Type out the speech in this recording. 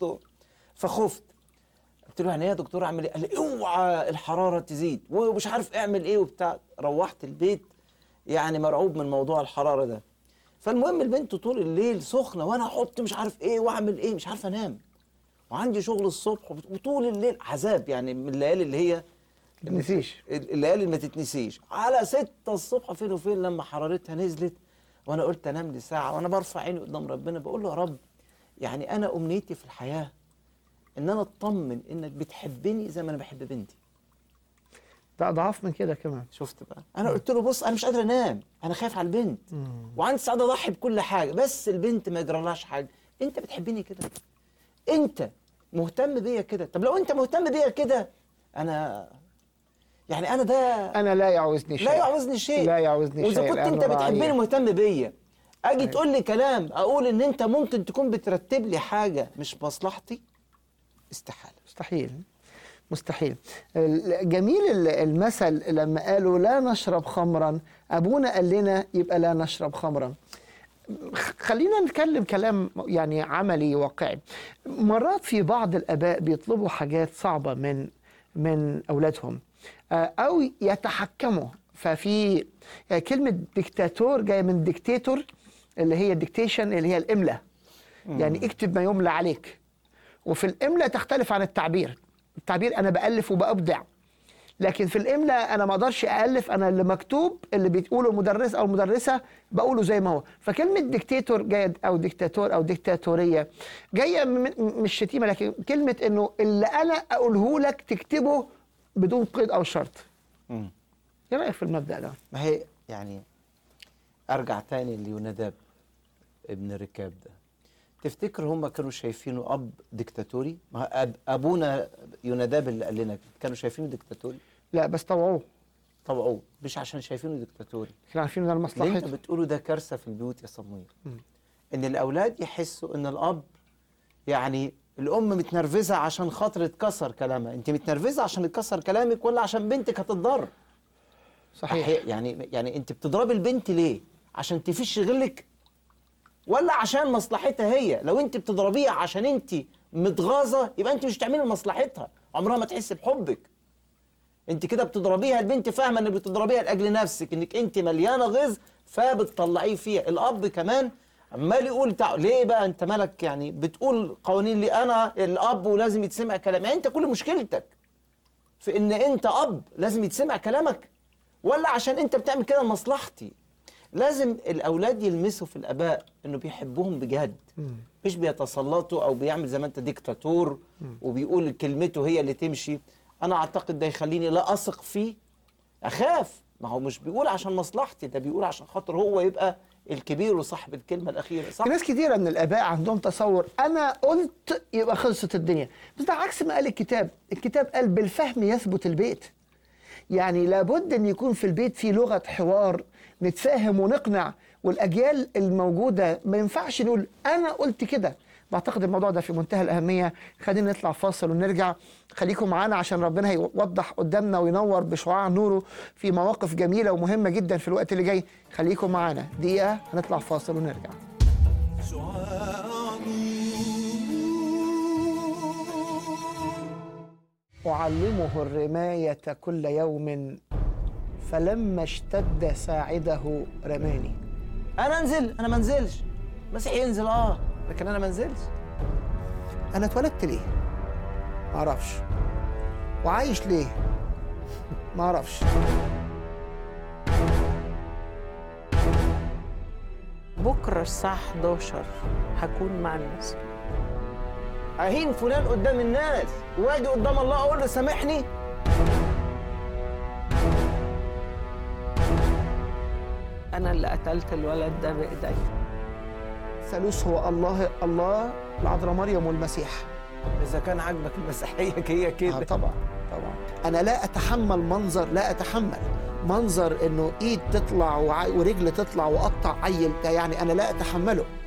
دكتور فخفت قلت له يعني ايه يا دكتور اعمل ايه؟ قال لي اوعى الحراره تزيد ومش عارف اعمل ايه وبتاع روحت البيت يعني مرعوب من موضوع الحراره ده فالمهم البنت طول الليل سخنه وانا احط مش عارف ايه واعمل ايه مش عارف انام وعندي شغل الصبح وبت- وطول الليل عذاب يعني من الليالي اللي هي تتنسيش. الليالي اللي ما تتنسيش على ستة الصبح فين وفين لما حرارتها نزلت وانا قلت انام لي ساعه وانا برفع عيني قدام ربنا بقول له يا رب يعني انا امنيتي في الحياه ان انا اطمن انك بتحبني زي ما انا بحب بنتي ده اضعاف من كده كمان شفت بقى انا قلت له بص انا مش قادر انام انا خايف على البنت وعندي سعاده اضحي بكل حاجه بس البنت ما يجرالهاش حاجه انت بتحبني كده انت مهتم بيا كده طب لو انت مهتم بيا كده انا يعني انا ده انا لا يعوزني شيء لا يعوزني شيء لا يعوزني واذا شيء كنت لأنه انت بتحبني رعية. مهتم بيا اجي تقول لي كلام اقول ان انت ممكن تكون بترتب لي حاجه مش مصلحتي استحاله مستحيل مستحيل ال- جميل ال- المثل لما قالوا لا نشرب خمرا ابونا قال لنا يبقى لا نشرب خمرا خ- خلينا نتكلم كلام يعني عملي واقعي مرات في بعض الاباء بيطلبوا حاجات صعبه من من اولادهم آه، او يتحكموا ففي آه، كلمه ديكتاتور جايه من ديكتاتور اللي هي ديكتيشن اللي هي الاملاء يعني اكتب ما يملى عليك وفي الاملاء تختلف عن التعبير التعبير انا بالف وبابدع لكن في الاملاء انا ما اقدرش الف انا اللي مكتوب اللي بتقوله المدرس او المدرسه بقوله زي ما هو فكلمه ديكتاتور جايه او ديكتاتور او ديكتاتوريه جايه من- مش شتيمه لكن كلمه انه اللي انا اقوله لك تكتبه بدون قيد او شرط مم. ايه رايك في المبدا ده ما هي يعني ارجع تاني ليوناداب ابن ركاب ده تفتكر هم كانوا شايفينه اب ديكتاتوري ما هو أب ابونا يوناداب اللي قال لنا كده، كانوا شايفينه ديكتاتوري لا بس طوعوه طبعا مش عشان شايفينه ديكتاتوري كانوا عارفين ده اللي انت لمصلحته بتقوله ده كارثه في البيوت يا صمويل ان الاولاد يحسوا ان الاب يعني الام متنرفزه عشان خاطر اتكسر كلامها انت متنرفزه عشان اتكسر كلامك ولا عشان بنتك هتتضر صحيح أحي- يعني يعني انت بتضربي البنت ليه عشان تفش غلك ولا عشان مصلحتها هي لو انت بتضربيها عشان انت متغاظه يبقى انت مش بتعملي لمصلحتها عمرها ما تحس بحبك انت كده بتضربيها البنت فاهمه انك بتضربيها لاجل نفسك انك انت مليانه غيظ فبتطلعيه فيها الاب كمان عمال يقول تع... ليه بقى انت مالك يعني بتقول قوانين لي انا الاب ولازم يتسمع كلامي يعني انت كل مشكلتك في ان انت اب لازم يتسمع كلامك ولا عشان انت بتعمل كده لمصلحتي لازم الاولاد يلمسوا في الاباء انه بيحبوهم بجد مش بيتسلطوا او بيعمل زي ما انت ديكتاتور وبيقول كلمته هي اللي تمشي انا اعتقد ده يخليني لا اثق فيه اخاف ما هو مش بيقول عشان مصلحتي ده بيقول عشان خاطر هو يبقى الكبير وصاحب الكلمه الاخيره صح في ناس كتيرة من الآباء عندهم تصور أنا قلت يبقى خلصت الدنيا بس ده عكس ما قال الكتاب الكتاب قال بالفهم يثبت البيت يعني لابد أن يكون في البيت في لغة حوار نتفاهم ونقنع والأجيال الموجودة ما ينفعش نقول أنا قلت كده بعتقد الموضوع ده في منتهى الأهمية خلينا نطلع فاصل ونرجع خليكم معانا عشان ربنا هيوضح قدامنا وينور بشعاع نوره في مواقف جميلة ومهمة جدا في الوقت اللي جاي خليكم معانا دقيقة هنطلع فاصل ونرجع أعلمه الرماية كل يوم فلما اشتد ساعده رماني انا انزل انا ما انزلش مسيح ينزل اه لكن انا ما انزلش أنا اتولدت ليه؟ معرفش وعايش ليه؟ معرفش بكرة الساعة 11 هكون مع الناس اهين فلان قدام الناس واجي قدام الله اقول له سامحني أنا اللي قتلت الولد ده بإيدي ثالوث هو الله الله العذراء مريم والمسيح اذا كان عاجبك المسيحيه هي آه كده طبعا طبعا انا لا اتحمل منظر لا اتحمل منظر انه ايد تطلع وع- ورجل تطلع واقطع عيل ده يعني انا لا اتحمله